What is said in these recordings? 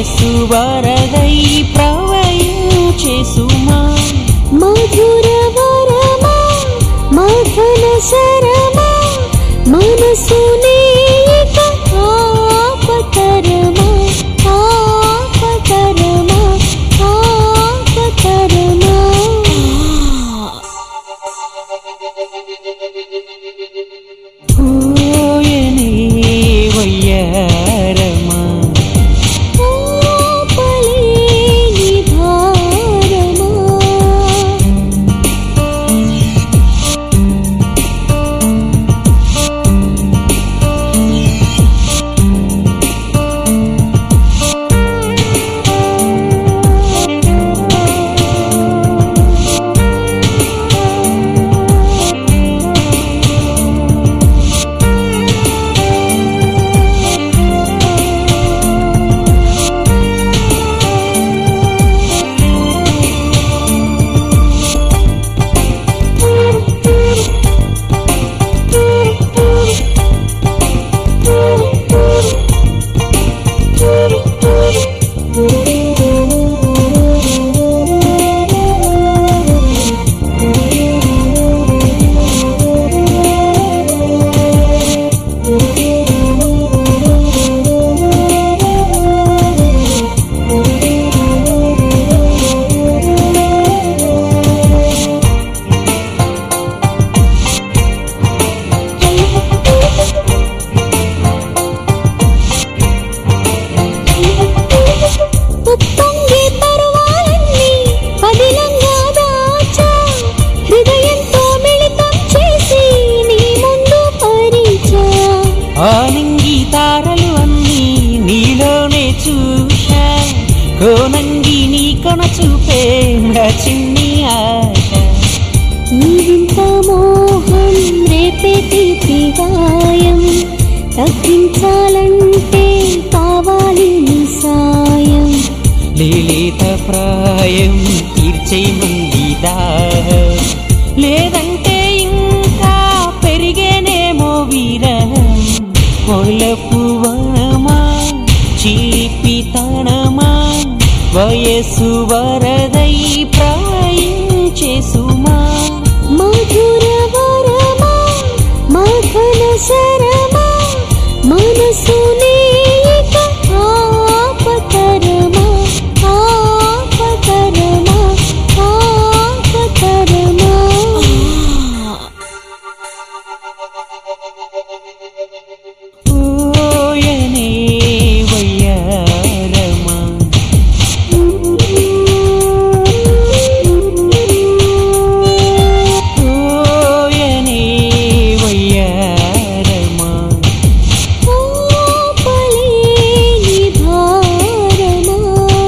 వయస్సు వరదై ప్రవహించే సుమా మధుర వరమా మధన శరమా మనసునే ఇక ఆపతరమా ఆపతరమా ఆపతరమా పోయనే వయ్యారమా ఆపలేని భారమా ఉప్పొంగే పర్వాలన్నీ పదిలంగా దాచా హృదయంతో మిళితం చేసి నీ ముందు పరిచా ఆనంగి తారలు అన్నీ నీలోనే చూశా కోనంగి నీ కొన చూపే నా చిన్ని ఆశ ఈ వింత మోహం రేపే తీపి గాయం తగ్గించాలంటే కావాలి నీ సాయం లేలేత ప్రాయం తీర్చే మంది దాహం లేదంటే ఇంకా పెరిగేనేమో వీరహం మొలపు వనమా చీపితనమా వయస్సు వరదై ప్రవహించే సుమా మధుర వరమా మధన శరమా మనసునే ఇక ఆపతరమా ఆపతరమా ఆపతరమా ఓయనే వయ్యారమా ఓయనే వయ్యారమా ఆపలేని భారమా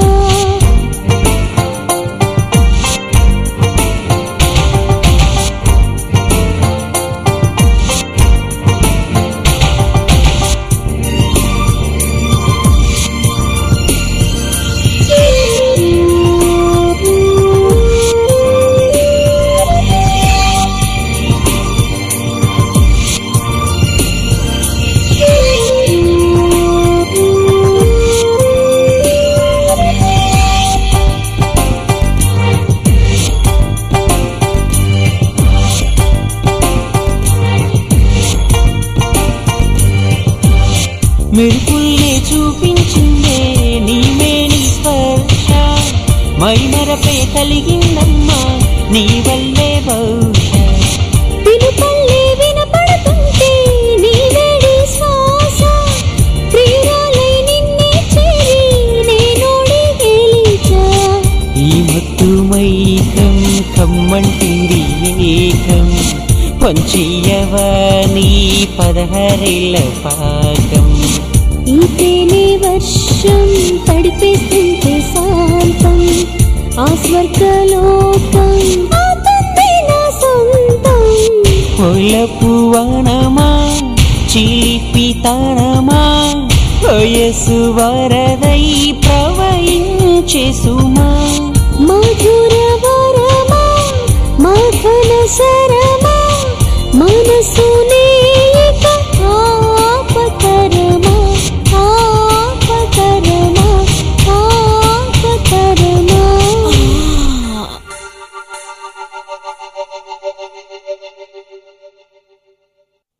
మెరుపుల్నే చూపించిందే నీ మేని స్పర్శ మైమరపే కలిగిందమ్మా నీ వల్లే బహుశా వినుపల్లే వినపడుతుంటే నీ వేడి శ్వాస ప్రియురాలై నిన్నే చేరి నేనోడి గెలిచా ఈ మత్తు మైకం కమ్మంటుంది ఏకం పంచయ్యవా నీ పదహారేళ్ళ పాకం ఈ తేనె వర్షం తడిపేస్తుంటే శాంతం ఆ స్వర్గలోకం ఆపందే నా సొంతం పొలపు వనమా చిలిపితనమా వయసు వరదై ప్రవహించే సుమా మధుర వరమా మధన శరమా మనసు